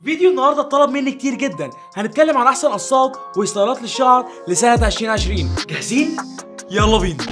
فيديو النهارده اتطلب مني كتير جدا هنتكلم عن احسن قصات وستايلات للشعر لسنه 2020 جاهزين يلا بينا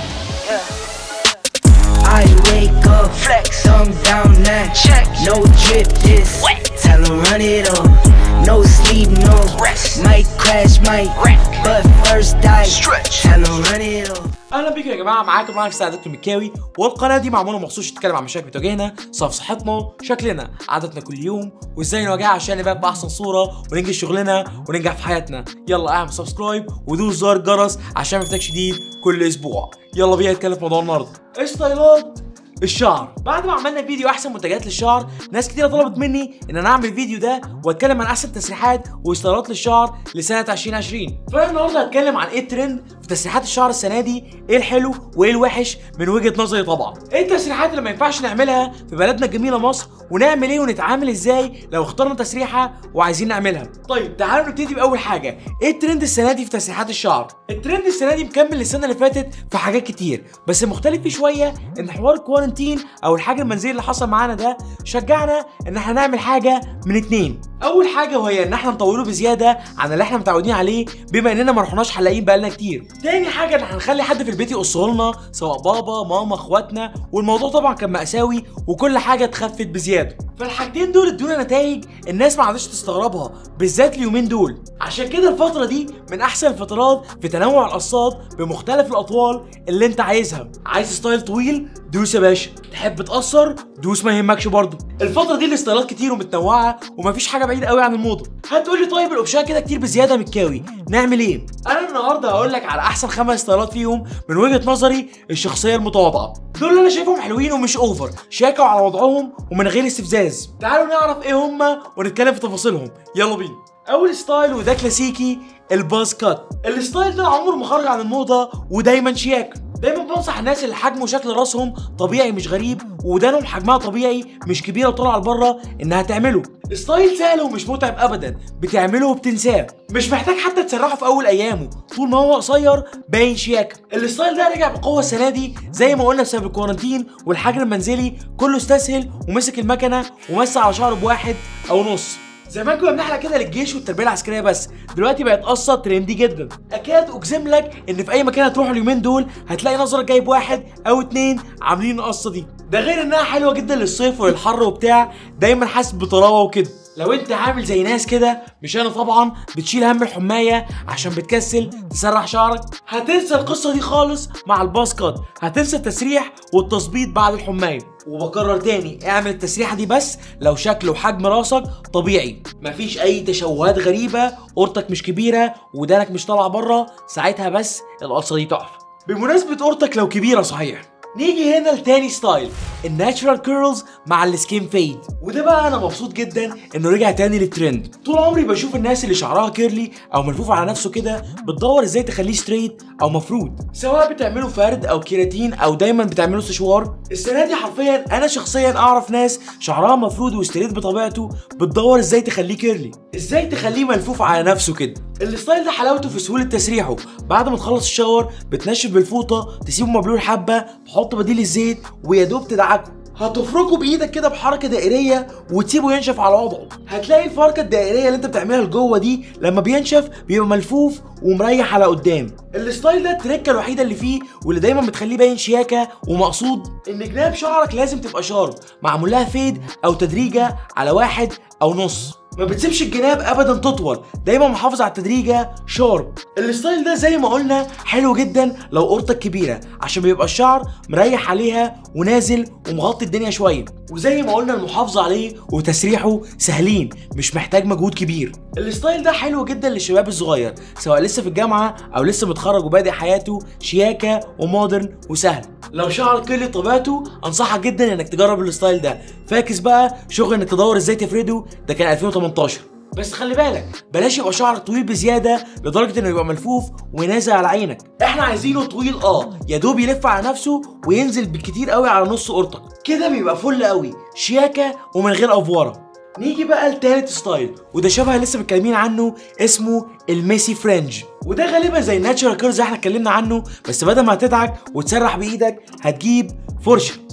I wake up, flex, thumb down now. Check, no drip, just wet. Tell 'em run it up. No sleep, no rest. Might crash, might wreck. But first I stretch. Tell 'em run it up. اهلا بيكم يا جماعه معاكم معاك سعد دكتور مكاوي والقناه دي معموله مخصوص تتكلم عن مشاكل بتواجهنا سواء في صحتنا شكلنا عاداتنا كل يوم وازاي نواجهها عشان نبقى باحسن صوره وننجز شغلنا وننجح في حياتنا يلا اعمل سبسكرايب ودوس زر الجرس عشان ما يفوتكش جديد كل اسبوع يلا بينا نتكلم في موضوع النهارده ستايلات الشعر بعد ما عملنا فيديو احسن منتجات للشعر ناس كتير طلبت مني ان انا اعمل فيديو ده واتكلم عن احسن تسريحات وستايلات للشعر لسنه 2020 فانا النهارده هتكلم عن ايه الترند في تسريحات الشعر السنه دي ايه الحلو وايه الوحش من وجهه نظري طبعا ايه التسريحات اللي ما ينفعش نعملها في بلدنا الجميله مصر ونعمل ايه ونتعامل ازاي لو اخترنا تسريحه وعايزين نعملها طيب تعالوا نبتدي باول حاجه ايه الترند السنه دي في تسريحات الشعر الترند السنه دي مكمل السنه اللي فاتت في حاجات كتير بس المختلف فيه شويه ان حوار الكوارنتين او الحاجه المنزليه اللي حصل معانا ده شجعنا ان احنا نعمل حاجه من اتنين اول حاجه وهي ان احنا نطوله بزياده عن اللي احنا متعودين عليه بما اننا ما رحناش حلاقين بقالنا كتير تاني حاجه ان احنا هنخلي حد في البيت يقصه لنا سواء بابا ماما اخواتنا والموضوع طبعا كان مأساوي وكل حاجه اتخفت بزياده فالحاجتين دول ادونا نتائج الناس ما عادش تستغربها بالذات اليومين دول عشان كده الفتره دي من احسن الفترات في تنوع القصات بمختلف الاطوال اللي انت عايزها عايز ستايل طويل دوس يا باشا تحب تقصر دوس ما يهمكش برضه الفتره دي الاستايلات كتير ومتنوعه ومفيش حاجه بعيده قوي عن الموضه هتقول لي طيب الاوبشن كده كتير بزياده متكاوي نعمل ايه انا النهارده هقول لك على احسن خمس ستايلات فيهم من وجهه نظري الشخصيه المتواضعه دول اللي انا شايفهم حلوين ومش اوفر شياكه وعلى وضعهم ومن غير استفزاز تعالوا نعرف ايه هما ونتكلم في تفاصيلهم يلا بينا اول ستايل وده كلاسيكي الباز كات الستايل ده عمره ما خرج عن الموضه ودايما شياكه دايما بنصح الناس اللي حجم وشكل راسهم طبيعي مش غريب ودانهم حجمها طبيعي مش كبيره وطالعه لبره انها تعمله ستايل سهل ومش متعب ابدا بتعمله وبتنساه مش محتاج حتى تسرحه في اول ايامه طول ما هو قصير باين شياكه الستايل ده رجع بقوه السنه دي زي ما قلنا بسبب الكورنتين والحجر المنزلي كله استسهل ومسك المكنه ومس على شعره بواحد او نص زمان كنا بنحلق كده للجيش والتربيه العسكريه بس دلوقتي بقت قصه ترندي جدا اكاد اجزم لك ان في اي مكان هتروح اليومين دول هتلاقي نظرك جايب واحد او اتنين عاملين القصه دي ده غير انها حلوه جدا للصيف وللحر وبتاع دايما حاسس بطراوه وكده لو انت عامل زي ناس كده مش انا طبعا بتشيل هم الحمايه عشان بتكسل تسرح شعرك هتنسى القصه دي خالص مع الباسكت هتنسى التسريح والتظبيط بعد الحمايه وبكرر تاني اعمل التسريحه دي بس لو شكل وحجم راسك طبيعي مفيش اي تشوهات غريبه قرطك مش كبيره ودانك مش طالعه بره ساعتها بس القصه دي تحفه بمناسبه قرطك لو كبيره صحيح نيجي هنا لتاني ستايل الناتشرال كيرلز مع السكين فيد وده بقى انا مبسوط جدا انه رجع تاني للترند طول عمري بشوف الناس اللي شعرها كيرلي او ملفوف على نفسه كده بتدور ازاي تخليه ستريت او مفرود سواء بتعمله فرد او كيراتين او دايما بتعمله سشوار السنه دي حرفيا انا شخصيا اعرف ناس شعرها مفرود وستريت بطبيعته بتدور ازاي تخليه كيرلي ازاي تخليه ملفوف على نفسه كده الستايل ده حلاوته في سهوله تسريحه بعد ما تخلص الشاور بتنشف بالفوطه تسيبه مبلول حبه تحط بديل الزيت ويا دوب تدعكه هتفركه بايدك كده بحركه دائريه وتسيبه ينشف على وضعه هتلاقي الفركه الدائريه اللي انت بتعملها لجوه دي لما بينشف بيبقى ملفوف ومريح على قدام الستايل ده التركه الوحيده اللي فيه واللي دايما بتخليه باين شياكه ومقصود ان جناب شعرك لازم تبقى شارب معمول لها فيد او تدريجه على واحد او نص ما بتسيبش الجناب ابدا تطول دايما محافظ على التدريجه شارب الستايل ده زي ما قلنا حلو جدا لو قرطك كبيره عشان بيبقى الشعر مريح عليها ونازل ومغطي الدنيا شويه وزي ما قلنا المحافظه عليه وتسريحه سهلين مش محتاج مجهود كبير الستايل ده حلو جدا للشباب الصغير سواء لسه في الجامعه او لسه متخرج وبادئ حياته شياكه ومودرن وسهل لو شعرك كل طبيعته انصحك جدا انك تجرب الستايل ده فاكس بقى شغل انك تدور ازاي تفرده ده كان 2018 بس خلي بالك بلاش يبقى شعرك طويل بزياده لدرجه انه يبقى ملفوف ونازل على عينك احنا عايزينه طويل اه يا دوب يلف على نفسه وينزل بالكتير قوي على نص قرطك كده بيبقى فل قوي شياكه ومن غير افوره نيجي بقى لتالت ستايل وده شبه لسه متكلمين عنه اسمه الميسي فرنج وده غالبا زي الناتشرال كيرز اللي احنا اتكلمنا عنه بس بدل ما هتدعك وتسرح بايدك هتجيب فرشه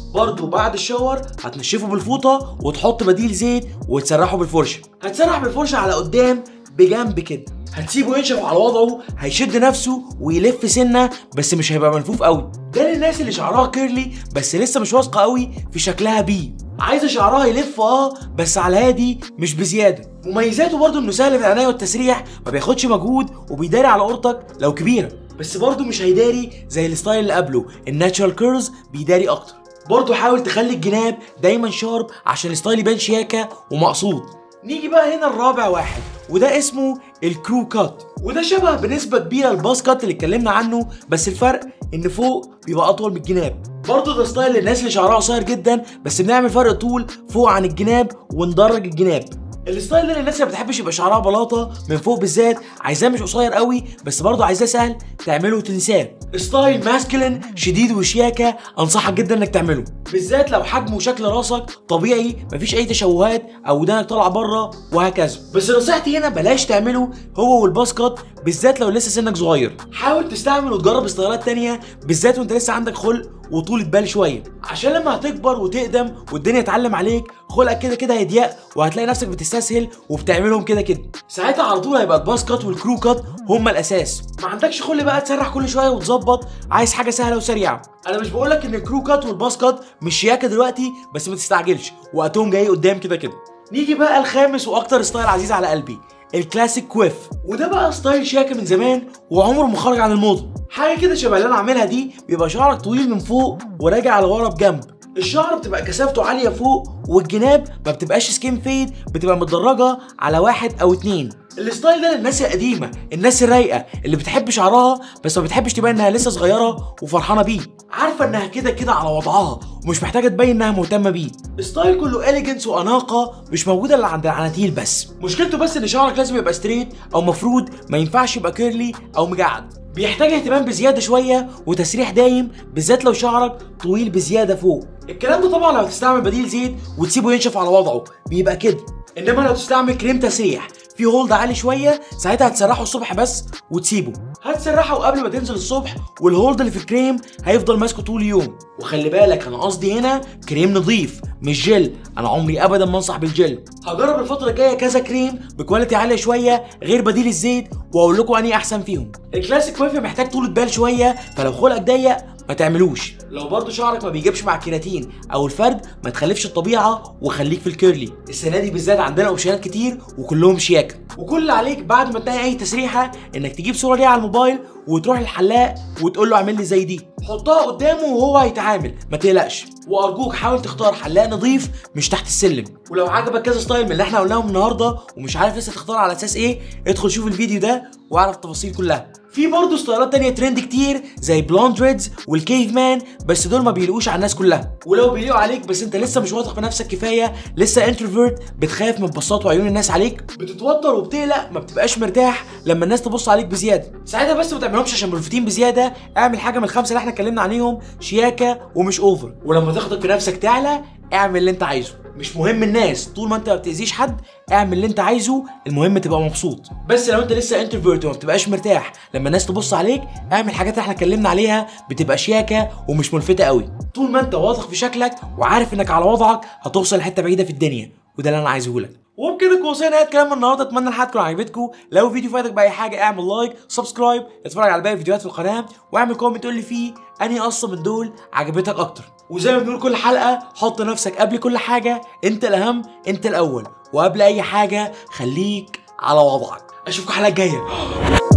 برضو بعد الشاور هتنشفه بالفوطه وتحط بديل زيت وتسرحه بالفرشه هتسرح بالفرشه على قدام بجنب كده هتسيبه ينشف على وضعه هيشد نفسه ويلف سنه بس مش هيبقى ملفوف قوي ده للناس اللي شعرها كيرلي بس لسه مش واثقه قوي في شكلها بيه عايزه شعرها يلف اه بس على هادي مش بزياده مميزاته برضو انه سهل في العنايه والتسريح ما بياخدش مجهود وبيداري على قرطك لو كبيره بس برضو مش هيداري زي الستايل اللي قبله الناتشرال كيرز بيداري اكتر برضو حاول تخلي الجناب دايما شارب عشان الستايل يبان شياكه ومقصود نيجي بقى هنا الرابع واحد وده اسمه الكرو كات وده شبه بنسبة كبيرة الباس كات اللي اتكلمنا عنه بس الفرق ان فوق بيبقى اطول من الجناب برضه ده ستايل للناس اللي شعرها قصير جدا بس بنعمل فرق طول فوق عن الجناب وندرج الجناب الستايل ده للناس اللي ما بتحبش يبقى شعرها بلاطه من فوق بالذات عايزاه مش قصير قوي بس برضه عايزاه سهل تعمله وتنساه ستايل ماسكلين شديد وشياكه انصحك جدا انك تعمله بالذات لو حجم وشكل راسك طبيعي مفيش اي تشوهات او ودانك طالعه بره وهكذا بس نصيحتي هنا بلاش تعمله هو والباسكت بالذات لو لسه سنك صغير حاول تستعمل وتجرب ستايلات تانية بالذات وانت لسه عندك خلق وطولة بال شوية عشان لما هتكبر وتقدم والدنيا تعلم عليك خلقك كده كده هيضيق وهتلاقي نفسك بتستسهل وبتعملهم كده كده ساعتها على طول هيبقى الباس كات والكرو كات هما الاساس ما عندكش خلق بقى تسرح كل شويه وتظبط عايز حاجه سهله وسريعه انا مش بقولك ان الكرو كات والباس كات مش شياكه دلوقتي بس ما تستعجلش وقتهم جاي قدام كده كده نيجي بقى الخامس واكتر ستايل عزيز على قلبي الكلاسيك كويف وده بقى ستايل شياكه من زمان وعمره ما خرج عن الموضه حاجه كده شبه اللي انا عاملها دي بيبقى شعرك طويل من فوق وراجع لورا بجنب الشعر بتبقى كثافته عاليه فوق والجناب ما بتبقاش سكين فيد بتبقى متدرجه على واحد او اتنين الستايل ده للناس القديمه الناس الرايقه اللي بتحب شعرها بس ما بتحبش تبان انها لسه صغيره وفرحانه بيه عارفه انها كده كده على وضعها ومش محتاجه تبين انها مهتمه بيه ستايل كله اليجنس واناقه مش موجوده الا عند العناتيل بس مشكلته بس ان شعرك لازم يبقى ستريت او مفرود ما ينفعش يبقى كيرلي او مجعد بيحتاج اهتمام بزياده شويه وتسريح دايم بالذات لو شعرك طويل بزياده فوق الكلام ده طبعا لو هتستعمل بديل زيت وتسيبه ينشف على وضعه بيبقى كده انما لو تستعمل كريم تسريح في هولد عالي شويه ساعتها هتسرحه الصبح بس وتسيبه هتسرحه قبل ما تنزل الصبح والهولد اللي في الكريم هيفضل ماسكه طول اليوم وخلي بالك انا قصدي هنا كريم نظيف مش جل انا عمري ابدا ما انصح بالجل هجرب الفتره الجايه كذا كريم بكواليتي عاليه شويه غير بديل الزيت واقول لكم انهي احسن فيهم الكلاسيك ويف محتاج طولة بال شويه فلو خلقك ضيق ما تعملوش لو برضو شعرك ما بيجيبش مع الكيراتين او الفرد ما تخلفش الطبيعه وخليك في الكيرلي السنه دي بالذات عندنا اوبشنات كتير وكلهم شياكه وكل اللي عليك بعد ما تلاقي اي تسريحه انك تجيب صوره ليها على الموبايل وتروح للحلاق وتقول له اعمل لي زي دي حطها قدامه وهو هيتعامل ما تقلقش وارجوك حاول تختار حلاق نظيف مش تحت السلم ولو عجبك كذا ستايل من اللي احنا قلناهم النهارده ومش عارف لسه تختار على اساس ايه ادخل شوف الفيديو ده واعرف التفاصيل كلها في برضه ستايلات تانية ترند كتير زي بلوند ريدز والكيف مان بس دول ما بيليقوش على الناس كلها ولو بيليقوا عليك بس انت لسه مش واثق في نفسك كفايه لسه انتروفيرت بتخاف من بصات وعيون الناس عليك بتتوتر وبتقلق ما بتبقاش مرتاح لما الناس تبص عليك بزياده ساعتها بس ما تعملهمش عشان ملفتين بزياده اعمل حاجه من الخمسه اللي احنا اتكلمنا عليهم شياكه ومش اوفر ولما تاخدك في نفسك تعلى اعمل اللي انت عايزه مش مهم الناس طول ما انت ما بتاذيش حد اعمل اللي انت عايزه المهم تبقى مبسوط بس لو انت لسه انتروفيرت وما بتبقاش مرتاح لما الناس تبص عليك اعمل حاجات اللي احنا اتكلمنا عليها بتبقى شياكه ومش ملفته قوي طول ما انت واثق في شكلك وعارف انك على وضعك هتوصل لحته بعيده في الدنيا وده اللي انا عايزه لك وبكده نكون وصلنا نهايه كلام النهارده اتمنى الحلقه تكون عجبتكم لو الفيديو فاتك باي حاجه اعمل لايك سبسكرايب اتفرج على باقي الفيديوهات في القناه واعمل كومنت تقول لي فيه انهي قصه من دول عجبتك اكتر وزي ما بنقول كل حلقه حط نفسك قبل كل حاجه انت الاهم انت الاول وقبل اي حاجه خليك على وضعك اشوفكم الحلقه الجايه